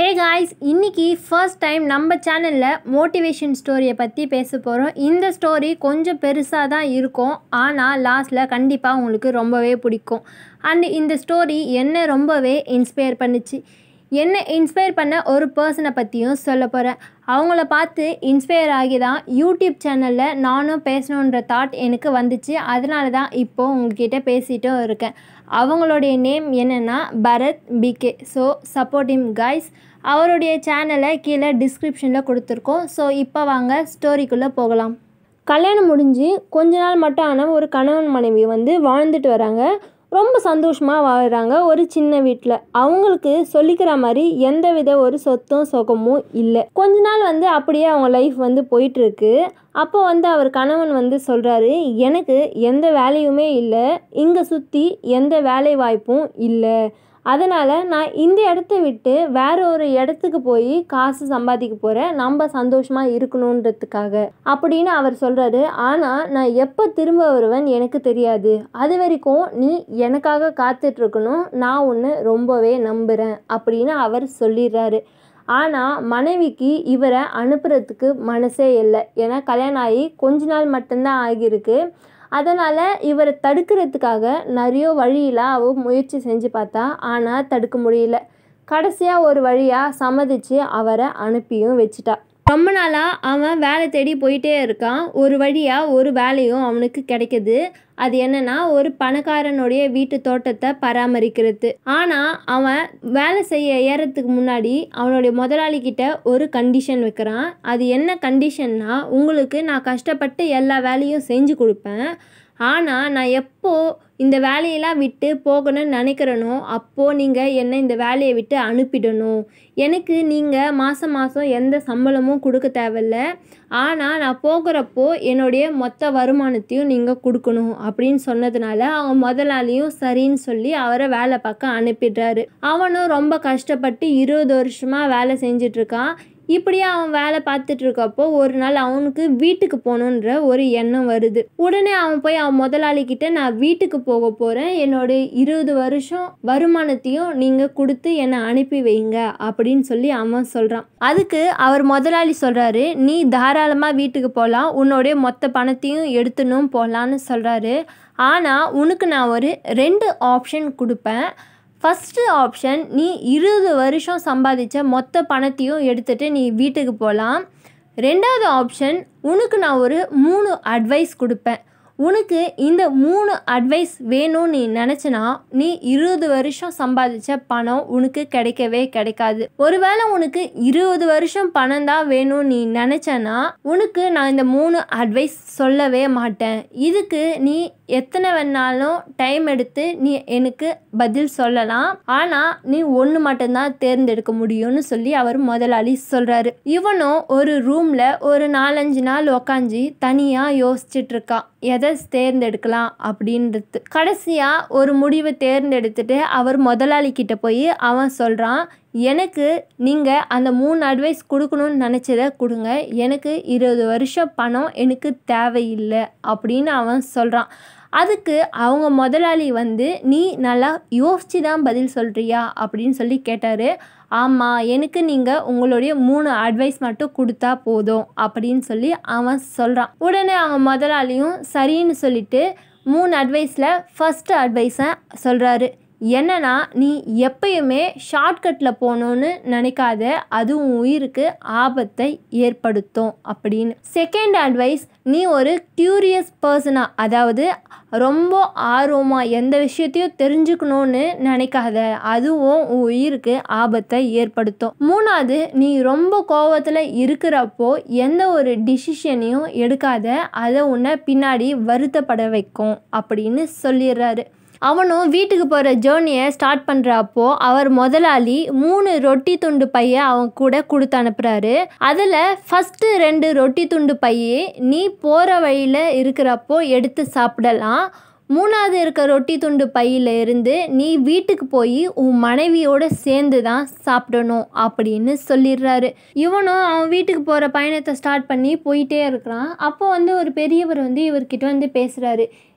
ஹே guys இன்னைக்கு first time நம்ம சேனலில் மோட்டிவேஷன் ஸ்டோரியை பற்றி பேச போகிறோம் இந்த ஸ்டோரி கொஞ்சம் பெருசாக தான் இருக்கும் ஆனால் லாஸ்ட்டில் கண்டிப்பாக உங்களுக்கு ரொம்பவே பிடிக்கும் அண்ட் இந்த ஸ்டோரி என்ன ரொம்பவே இன்ஸ்பயர் பண்ணுச்சு என்ன இன்ஸ்பயர் பண்ண ஒரு பர்சனை பற்றியும் சொல்ல போகிறேன் அவங்கள பார்த்து இன்ஸ்பயர் ஆகி தான் யூடியூப் சேனலில் நானும் பேசணுன்ற தாட் எனக்கு வந்துச்சு அதனால தான் இப்போது உங்ககிட்ட பேசிட்டும் இருக்கேன் அவங்களுடைய நேம் என்னென்னா Bharath PK so support him guys அவருடைய சேனலை கீழே டிஸ்கிரிப்ஷனில் கொடுத்துருக்கோம் ஸோ இப்போ வாங்க ஸ்டோரிக்குள்ளே போகலாம் கல்யாணம் முடிஞ்சு கொஞ்ச நாள் மட்டும் ஆன ஒரு கணவன் மனைவி வந்து வாழ்ந்துட்டு வராங்க ரொம்ப சந்தோஷமாக வாழ்கிறாங்க ஒரு சின்ன வீட்டில் அவங்களுக்கு சொல்லிக்கிற மாதிரி எந்த வித ஒரு சொத்தும் சுகமும் இல்லை கொஞ்ச நாள் வந்து அப்படியே அவங்க லைஃப் வந்து போயிட்டுருக்கு அப்போ வந்து அவர் கணவன் வந்து சொல்கிறாரு எனக்கு எந்த வேலையுமே இல்லை இங்கே சுற்றி எந்த வேலை வாய்ப்பும் இல்லை அதனால் நான் இந்த இடத்த விட்டு வேற ஒரு இடத்துக்கு போய் காசு சம்பாதிக்க போகிறேன் நம்ம சந்தோஷமாக இருக்கணுன்றதுக்காக அப்படின்னு அவர் சொல்கிறாரு ஆனால் நான் எப்போ திரும்ப வருவேன் எனக்கு தெரியாது அது வரைக்கும் நீ எனக்காக காத்துட்ருக்கணும் நான் ஒன்று ரொம்பவே நம்புகிறேன் அப்படின்னு அவர் சொல்லிடுறாரு ஆனால் மனைவிக்கு இவரை அனுப்புறதுக்கு மனசே இல்லை ஏன்னா கல்யாணம் ஆகி கொஞ்ச நாள் மட்டும்தான் ஆகியிருக்கு அதனால் இவரை தடுக்கிறதுக்காக நிறைய வழியில் அவ முயற்சி செஞ்சு பார்த்தா ஆனால் தடுக்க முடியல கடைசியாக ஒரு வழியாக சம்மதிச்சு அவரை அனுப்பியும் வச்சிட்டா ரொம்ப நாளாக அவன் வேலை தேடி போயிட்டே இருக்கான் ஒரு வழியாக ஒரு வேலையும் அவனுக்கு கிடைக்குது அது என்னன்னா ஒரு பணக்காரனுடைய வீட்டு தோட்டத்தை பராமரிக்கிறது ஆனால் அவன் வேலை செய்ய ஏறத்துக்கு முன்னாடி அவனுடைய முதலாளி கிட்ட ஒரு கண்டிஷன் வைக்கிறான் அது என்ன கண்டிஷன்னா உங்களுக்கு நான் கஷ்டப்பட்டு எல்லா வேலையும் செஞ்சு கொடுப்பேன் ஆனால் நான் எப்போ இந்த வேலையெல்லாம் விட்டு போகணும்னு நினைக்கிறேனோ அப்போது நீங்கள் என்னை இந்த வேலையை விட்டு அனுப்பிடணும் எனக்கு நீங்கள் மாதம் மாதம் எந்த சம்பளமும் கொடுக்க தேவையில்ல ஆனால் நான் போகிறப்போ என்னுடைய மொத்த வருமானத்தையும் நீங்கள் கொடுக்கணும் அப்படின்னு சொன்னதுனால அவங்க முதலாளியும் சரின்னு சொல்லி அவரை வேலை பார்க்க அனுப்பிடுறாரு அவனும் ரொம்ப கஷ்டப்பட்டு இருபது வருஷமாக வேலை செஞ்சிட்ருக்கான் இப்படியே அவன் வேலை பார்த்துட்டு இருக்கப்போ ஒரு நாள் அவனுக்கு வீட்டுக்கு போகணுன்ற ஒரு எண்ணம் வருது உடனே அவன் போய் அவன் முதலாளி கிட்ட நான் வீட்டுக்கு போக போகிறேன் என்னோட இருபது வருஷம் வருமானத்தையும் நீங்கள் கொடுத்து என்னை அனுப்பி வைங்க அப்படின்னு சொல்லி அவன் சொல்கிறான் அதுக்கு அவர் முதலாளி சொல்கிறாரு நீ தாராளமாக வீட்டுக்கு போகலாம் உன்னோடைய மொத்த பணத்தையும் எடுத்துணும் போகலான்னு சொல்கிறாரு ஆனால் உனக்கு நான் ஒரு ரெண்டு ஆப்ஷன் கொடுப்பேன் ஃபஸ்ட்டு ஆப்ஷன் நீ இருபது வருஷம் சம்பாதிச்ச மொத்த பணத்தையும் எடுத்துகிட்டு நீ வீட்டுக்கு போகலாம் ரெண்டாவது ஆப்ஷன் உனக்கு நான் ஒரு மூணு அட்வைஸ் கொடுப்பேன் உனக்கு இந்த மூணு அட்வைஸ் வேணும்னு நீ நினச்சினா நீ இருபது வருஷம் சம்பாதிச்ச பணம் உனக்கு கிடைக்கவே கிடைக்காது ஒருவேளை உனக்கு இருபது வருஷம் பணம் தான் வேணும்னு நீ நினச்சனா உனக்கு நான் இந்த மூணு அட்வைஸ் சொல்லவே மாட்டேன் இதுக்கு நீ எத்தனை வேணாலும் டைம் எடுத்து நீ எனக்கு பதில் சொல்லலாம் ஆனால் நீ ஒன்று மட்டும்தான் தேர்ந்தெடுக்க முடியும்னு சொல்லி அவர் முதலாளி சொல்கிறாரு இவனும் ஒரு ரூமில் ஒரு நாலஞ்சு நாள் உக்காஞ்சி தனியாக யோசிச்சுட்டு இருக்கான் எதை தேர்ந்தெடுக்கலாம் அப்படின்றது கடைசியாக ஒரு முடிவை தேர்ந்தெடுத்துட்டு அவர் முதலாளி கிட்ட போய் அவன் சொல்கிறான் எனக்கு நீங்கள் அந்த மூணு அட்வைஸ் கொடுக்கணும்னு நினச்சதை கொடுங்க எனக்கு இருபது வருஷம் பணம் எனக்கு தேவையில்லை அப்படின்னு அவன் சொல்கிறான் அதுக்கு அவங்க முதலாளி வந்து நீ நல்லா யோசித்து தான் பதில் சொல்கிறியா அப்படின்னு சொல்லி கேட்டார் ஆமாம் எனக்கு நீங்கள் உங்களுடைய மூணு அட்வைஸ் மட்டும் கொடுத்தா போதும் அப்படின்னு சொல்லி அவன் சொல்கிறான் உடனே அவங்க முதலாளியும் சரின்னு சொல்லிட்டு மூணு அட்வைஸில் ஃபஸ்ட்டு அட்வைஸை சொல்கிறாரு என்னன்னா நீ எப்பயுமே ஷார்ட்கட்டில் போகணுன்னு நினைக்காத அது உன் உயிருக்கு ஆபத்தை ஏற்படுத்தும் அப்படின்னு செகண்ட் அட்வைஸ் நீ ஒரு க்யூரியஸ் பர்சனாக அதாவது ரொம்ப ஆர்வமாக எந்த விஷயத்தையும் தெரிஞ்சுக்கணும்னு நினைக்காத அதுவும் உன் உயிருக்கு ஆபத்தை ஏற்படுத்தும் மூணாவது நீ ரொம்ப கோவத்தில் இருக்கிறப்போ எந்த ஒரு டிசிஷனையும் எடுக்காத அதை உன்னை பின்னாடி வருத்தப்பட வைக்கும் அப்படின்னு சொல்லிடுறாரு அவனும் வீட்டுக்கு போகிற ஜேர்னியை ஸ்டார்ட் பண்ணுறப்போ அவர் முதலாளி மூணு ரொட்டி துண்டு பையை அவன் கூட கொடுத்து அனுப்புகிறாரு அதில் ஃபஸ்ட்டு ரெண்டு ரொட்டி துண்டு பையே நீ போகிற வழியில் இருக்கிறப்போ எடுத்து சாப்பிடலாம் மூணாவது இருக்க ரொட்டி துண்டு பையில இருந்து நீ வீட்டுக்கு போய் உன் மனைவியோட சேர்ந்து தான் சாப்பிடணும் அப்படின்னு சொல்லிடுறாரு இவனும் அவன் வீட்டுக்கு போகிற பயணத்தை ஸ்டார்ட் பண்ணி போயிட்டே இருக்கிறான் அப்போ வந்து ஒரு பெரியவர் வந்து இவர்கிட்ட வந்து பேசுகிறாரு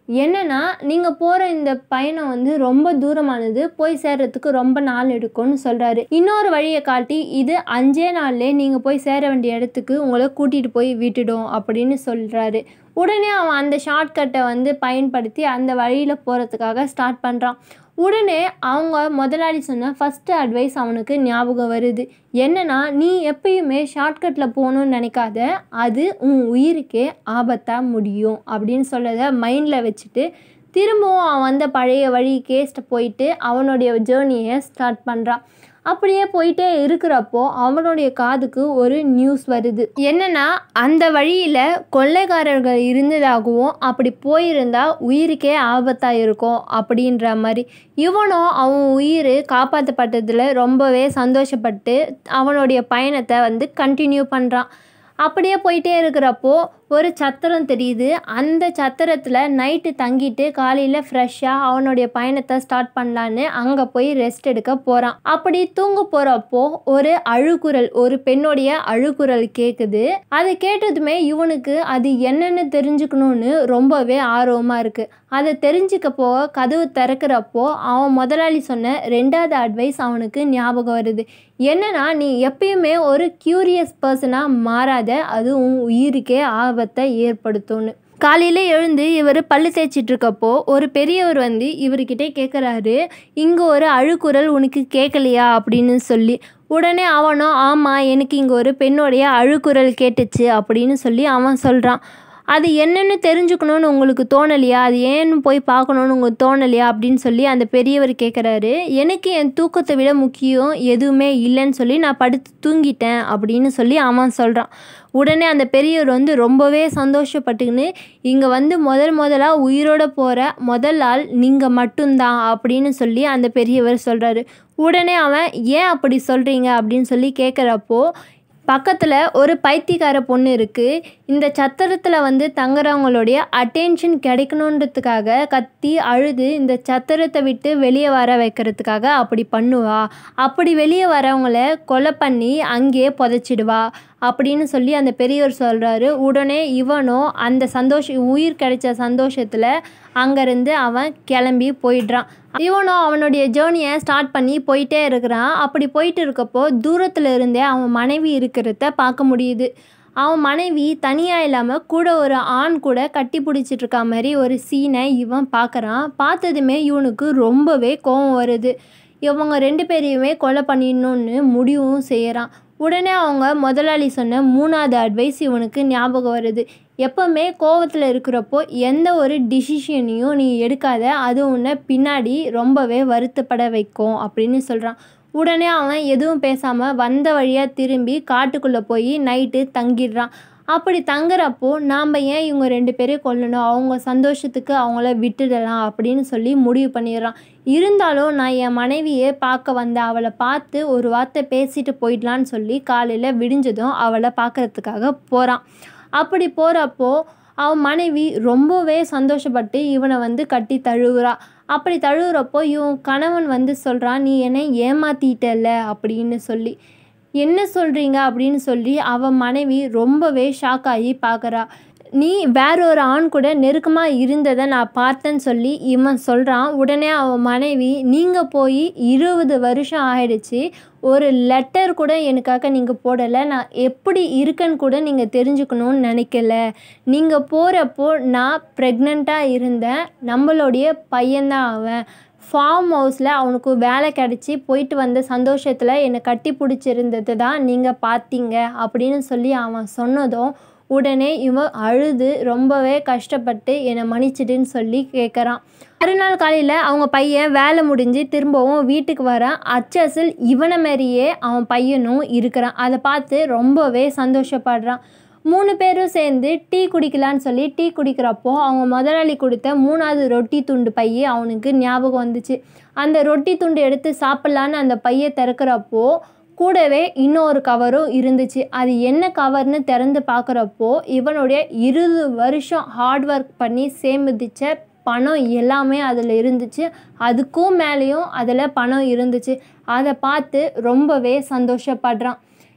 என்னன்னா நீங்கள் போகிற இந்த பயணம் வந்து ரொம்ப தூரமானது போய் சேர்றதுக்கு ரொம்ப நாள் எடுக்கும்னு சொல்கிறாரு இன்னொரு வழியை காட்டி இது அஞ்சே நாள்லே நீங்கள் போய் சேர வேண்டிய இடத்துக்கு உங்களை கூட்டிகிட்டு போய் விட்டுடும் அப்படின்னு சொல்கிறாரு உடனே அவன் அந்த ஷார்ட்கட்டை வந்து பயன்படுத்தி அந்த வழியில் போகிறதுக்காக ஸ்டார்ட் பண்ணுறான் உடனே அவங்க முதலாளி சொன்ன ஃபஸ்ட்டு அட்வைஸ் அவனுக்கு ஞாபகம் வருது என்னன்னா நீ எப்பயுமே ஷார்ட்கட்டில் போகணும்னு நினைக்காத அது உன் உயிருக்கே ஆபத்தாக முடியும் அப்படின்னு சொல்லதை மைண்டில் வச்சுட்டு திரும்பவும் அவன் வந்த பழைய வழிக்கே போயிட்டு அவனுடைய ஜேர்னியை ஸ்டார்ட் பண்ணுறான் அப்படியே போயிட்டே இருக்கிறப்போ அவனுடைய காதுக்கு ஒரு நியூஸ் வருது என்னன்னா அந்த வழியில் கொள்ளைக்காரர்கள் இருந்ததாகவும் அப்படி போயிருந்தா உயிருக்கே ஆபத்தாக இருக்கும் அப்படின்ற மாதிரி இவனும் அவன் உயிர் காப்பாற்றப்பட்டதில் ரொம்பவே சந்தோஷப்பட்டு அவனுடைய பயணத்தை வந்து கண்டினியூ பண்ணுறான் அப்படியே போயிட்டே இருக்கிறப்போ ஒரு சத்திரம் தெரியுது அந்த சத்திரத்தில் நைட்டு தங்கிட்டு காலையில் ஃப்ரெஷ்ஷாக அவனுடைய பயணத்தை ஸ்டார்ட் பண்ணலான்னு அங்கே போய் ரெஸ்ட் எடுக்க போகிறான் அப்படி தூங்க போகிறப்போ ஒரு அழுகுரல் ஒரு பெண்ணுடைய அழுகுரல் கேட்குது அது கேட்டதுமே இவனுக்கு அது என்னென்னு தெரிஞ்சுக்கணும்னு ரொம்பவே ஆர்வமாக இருக்குது அதை தெரிஞ்சுக்க போக கதவு திறக்கிறப்போ அவன் முதலாளி சொன்ன ரெண்டாவது அட்வைஸ் அவனுக்கு ஞாபகம் வருது என்னன்னா நீ எப்பயுமே ஒரு க்யூரியஸ் பர்சனாக மாறாத அது உன் உயிருக்கே ஆபத்தை ஏற்படுத்தும்னு காலையில் எழுந்து இவர் பல்லு தேய்ச்சிட்டு இருக்கப்போ ஒரு பெரியவர் வந்து இவர்கிட்ட கேட்குறாரு இங்கே ஒரு அழுக்குரல் உனக்கு கேட்கலையா அப்படின்னு சொல்லி உடனே அவனும் ஆமாம் எனக்கு இங்கே ஒரு பெண்ணுடைய அழுக்குரல் கேட்டுச்சு அப்படின்னு சொல்லி அவன் சொல்கிறான் அது என்னென்னு தெரிஞ்சுக்கணும்னு உங்களுக்கு தோணலையா அது ஏன்னு போய் பார்க்கணுன்னு உங்களுக்கு தோணலையா அப்படின்னு சொல்லி அந்த பெரியவர் கேட்குறாரு எனக்கு என் தூக்கத்தை விட முக்கியம் எதுவுமே இல்லைன்னு சொல்லி நான் படுத்து தூங்கிட்டேன் அப்படின்னு சொல்லி அவன் சொல்கிறான் உடனே அந்த பெரியவர் வந்து ரொம்பவே சந்தோஷப்பட்டுக்கின்னு இங்கே வந்து முதல் முதலாக உயிரோட போகிற முதல் ஆள் நீங்கள் மட்டும்தான் அப்படின்னு சொல்லி அந்த பெரியவர் சொல்கிறாரு உடனே அவன் ஏன் அப்படி சொல்கிறீங்க அப்படின்னு சொல்லி கேட்குறப்போ பக்கத்தில் ஒரு பைத்தியக்கார பொண்ணு இருக்குது இந்த சத்திரத்தில் வந்து தங்குறவங்களுடைய அட்டென்ஷன் கிடைக்கணுன்றதுக்காக கத்தி அழுது இந்த சத்திரத்தை விட்டு வெளியே வர வைக்கிறதுக்காக அப்படி பண்ணுவா அப்படி வெளியே வரவங்கள கொலை பண்ணி அங்கேயே புதைச்சிடுவா அப்படின்னு சொல்லி அந்த பெரியவர் சொல்கிறாரு உடனே இவனும் அந்த சந்தோஷ உயிர் கிடைச்ச சந்தோஷத்தில் அங்கேருந்து அவன் கிளம்பி போயிடுறான் இவனும் அவனுடைய ஜேர்னியை ஸ்டார்ட் பண்ணி போயிட்டே இருக்கிறான் அப்படி போயிட்டு இருக்கப்போ தூரத்தில் இருந்தே அவன் மனைவி இருக்கிறத பார்க்க முடியுது அவன் மனைவி தனியாக இல்லாமல் கூட ஒரு ஆண் கூட கட்டி பிடிச்சிட்டு இருக்க மாதிரி ஒரு சீனை இவன் பார்க்குறான் பார்த்ததுமே இவனுக்கு ரொம்பவே கோபம் வருது இவங்க ரெண்டு பேரையுமே கொலை பண்ணிடணும்னு முடிவும் செய்கிறான் உடனே அவங்க முதலாளி சொன்ன மூணாவது அட்வைஸ் இவனுக்கு ஞாபகம் வருது எப்போவுமே கோவத்தில் இருக்கிறப்போ எந்த ஒரு டிசிஷனையும் நீ எடுக்காத அது உன்னை பின்னாடி ரொம்பவே வருத்தப்பட வைக்கும் அப்படின்னு சொல்கிறான் உடனே அவன் எதுவும் பேசாமல் வந்த வழியாக திரும்பி காட்டுக்குள்ளே போய் நைட்டு தங்கிடுறான் அப்படி தங்குறப்போ நாம் ஏன் இவங்க ரெண்டு பேரையும் கொல்லணும் அவங்க சந்தோஷத்துக்கு அவங்கள விட்டுடலாம் அப்படின்னு சொல்லி முடிவு பண்ணிடுறான் இருந்தாலும் நான் என் மனைவியை பார்க்க வந்தேன் அவளை பார்த்து ஒரு வார்த்தை பேசிட்டு போயிடலான்னு சொல்லி காலையில் விடிஞ்சதும் அவளை பார்க்கறதுக்காக போகிறான் அப்படி போகிறப்போ அவன் மனைவி ரொம்பவே சந்தோஷப்பட்டு இவனை வந்து கட்டி தழுவுறா அப்படி தழுவுறப்போ இவன் கணவன் வந்து சொல்கிறான் நீ என்னை ஏமாத்திட்டல அப்படின்னு சொல்லி என்ன சொல்கிறீங்க அப்படின்னு சொல்லி அவன் மனைவி ரொம்பவே ஷாக் ஆகி பார்க்குறா நீ வேற ஒரு ஆண் கூட நெருக்கமாக இருந்ததை நான் பார்த்தேன்னு சொல்லி இவன் சொல்கிறான் உடனே அவன் மனைவி நீங்கள் போய் இருபது வருஷம் ஆயிடுச்சு ஒரு லெட்டர் கூட எனக்காக நீங்கள் போடலை நான் எப்படி இருக்கேன்னு கூட நீங்கள் தெரிஞ்சுக்கணும்னு நினைக்கல நீங்கள் போகிறப்போ நான் ப்ரெக்னெண்ட்டாக இருந்தேன் நம்மளுடைய பையன்தான் அவன் ஃபார்ம் ஹவுஸில் அவனுக்கு வேலை கிடச்சி போயிட்டு வந்த சந்தோஷத்தில் என்னை கட்டி பிடிச்சிருந்தது தான் நீங்கள் பார்த்தீங்க அப்படின்னு சொல்லி அவன் சொன்னதும் உடனே இவன் அழுது ரொம்பவே கஷ்டப்பட்டு என்னை மன்னிச்சிடுன்னு சொல்லி கேட்குறான் மறுநாள் காலையில் அவங்க பையன் வேலை முடிஞ்சு திரும்பவும் வீட்டுக்கு வரான் அச்சசில் இவனை மாதிரியே அவன் பையனும் இருக்கிறான் அதை பார்த்து ரொம்பவே சந்தோஷப்படுறான் மூணு பேரும் சேர்ந்து டீ குடிக்கலான்னு சொல்லி டீ குடிக்கிறப்போ அவங்க முதலாளி கொடுத்த மூணாவது ரொட்டி துண்டு பைய அவனுக்கு ஞாபகம் வந்துச்சு அந்த ரொட்டி துண்டு எடுத்து சாப்பிட்லான்னு அந்த பையை திறக்கிறப்போ கூடவே இன்னொரு கவரும் இருந்துச்சு அது என்ன கவர்னு திறந்து பார்க்குறப்போ இவனுடைய இருபது வருஷம் ஹார்ட் ஒர்க் பண்ணி சேமிதிச்ச பணம் எல்லாமே அதில் இருந்துச்சு அதுக்கும் மேலேயும் அதில் பணம் இருந்துச்சு அதை பார்த்து ரொம்பவே சந்தோஷப்படுறான்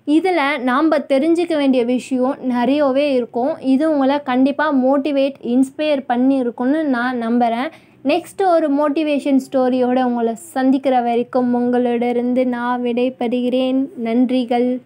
இதில் நாம் தெரிஞ்சுக்க வேண்டிய விஷயம் நிறையவே இருக்கும் இது உங்களை கண்டிப்பாக மோட்டிவேட் இன்ஸ்பயர் பண்ணியிருக்கும்னு நான் நம்புகிறேன் நெக்ஸ்ட் ஒரு மோட்டிவேஷன் ஸ்டோரியோட உங்களை சந்திக்கிற வரைக்கும் உங்களிடருந்து நான் விடைபெறுகிறேன் நன்றிகள்